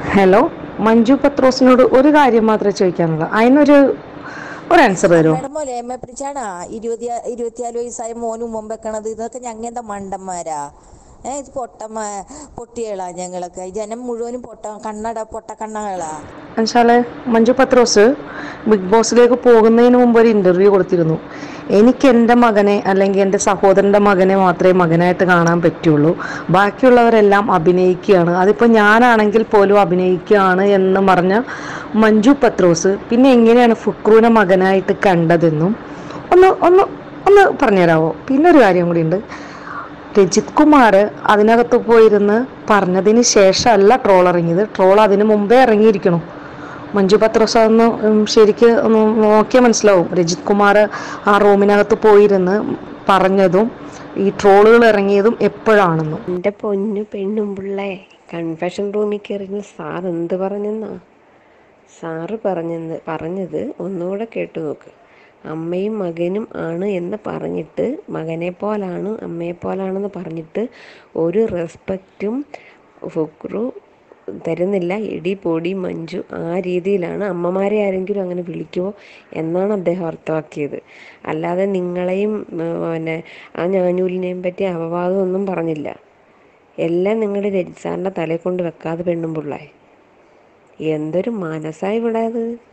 hello Manju പത്രോസിനോട് ഒരു കാര്യം മാത്രമേ ചോദിക്കാനുള്ളൂ അതിനൊരു ഒരു ആൻസർ തരുമോ അമ്മയുടെ മോലെ എമ്മ പിടിച്ചാടാ ഇരുപത്തി ഇരുപത്തിനാല് വയസ്സായ മോനും മുമ്പ് വെക്കണത് ഇതൊക്കെ ഞങ്ങ എന്താ മണ്ടന്മാരാ ഏ ഇത് പൊട്ടമ്മ പൊട്ടികളാ ഞങ്ങളൊക്കെ ജനം മുഴുവനും പൊട്ട കണ്ണട പൊട്ട കണ്ണകളാ എന്നുവെച്ചാൽ മഞ്ജു പത്രോസ് ബിഗ് ബോസിലേക്ക് പോകുന്നതിന് മുമ്പ് ഒരു ഇൻ്റർവ്യൂ കൊടുത്തിരുന്നു എനിക്ക് എൻ്റെ മകനെ അല്ലെങ്കിൽ എൻ്റെ സഹോദരൻ്റെ മകനെ മാത്രമേ മകനായിട്ട് കാണാൻ പറ്റുള്ളൂ ബാക്കിയുള്ളവരെല്ലാം അഭിനയിക്കുകയാണ് അതിപ്പോൾ ഞാനാണെങ്കിൽ പോലും അഭിനയിക്കുകയാണ് എന്ന് പറഞ്ഞ മഞ്ജു പത്രോസ് പിന്നെ എങ്ങനെയാണ് ഫുക്രുവിനെ മകനായിട്ട് കണ്ടതെന്നും ഒന്ന് ഒന്ന് ഒന്ന് പറഞ്ഞുതരാമോ പിന്നെ ഒരു കാര്യം കൂടിയുണ്ട് രജിത് കുമാർ അതിനകത്ത് പോയിരുന്ന് പറഞ്ഞതിന് ശേഷമല്ല ട്രോൾ ഇറങ്ങിയത് ട്രോൾ അതിന് മുമ്പേ ഇറങ്ങിയിരിക്കണം മഞ്ജു പത്രോസ് അതൊന്ന് ഉം, ശരിക്ക് ഒന്ന് നോക്കിയാൽ മനസ്സിലാവും രജിത് കുമാർ ആ റൂമിനകത്ത് പോയിരുന്ന് പറഞ്ഞതും ഈ ട്രോളുകൾ ഇറങ്ങിയതും എപ്പോഴാണെന്നും എൻ്റെ പൊന്നു പെണ്ണും പിള്ളേ കൺഫെഷൻ റൂമിൽ കയറിഞ്ഞ് സാർ എന്ത് പറഞ്ഞെന്നാ സാറ് പറഞ്ഞെന്ന് പറഞ്ഞത് ഒന്നുകൂടെ കേട്ടു നോക്ക് അമ്മയും മകനും ആണ് എന്ന് പറഞ്ഞിട്ട് മകനെ പോലാണ് അമ്മയെ പോലാണെന്ന് പറഞ്ഞിട്ട് ഒരു റെസ്പെക്റ്റും ഫുക്രു തരുന്നില്ല ഇടി പൊടി മഞ്ജു ആ രീതിയിലാണ് അമ്മമാരെ ആരെങ്കിലും അങ്ങനെ വിളിക്കുമോ എന്നാണ് അദ്ദേഹം അർത്ഥമാക്കിയത് അല്ലാതെ നിങ്ങളെയും ഉം, പിന്നെ ആ ഞാഞ്ഞൂലിനെയും പറ്റി അപവാദമൊന്നും പറഞ്ഞില്ല എല്ലാം നിങ്ങളുടെ രജിസാറിൻ്റെ തലയിൽ കൊണ്ട് വെക്കാതെ പെണ്ണും പിള്ളേ എന്തൊരു മനസ്സായി വിടാത്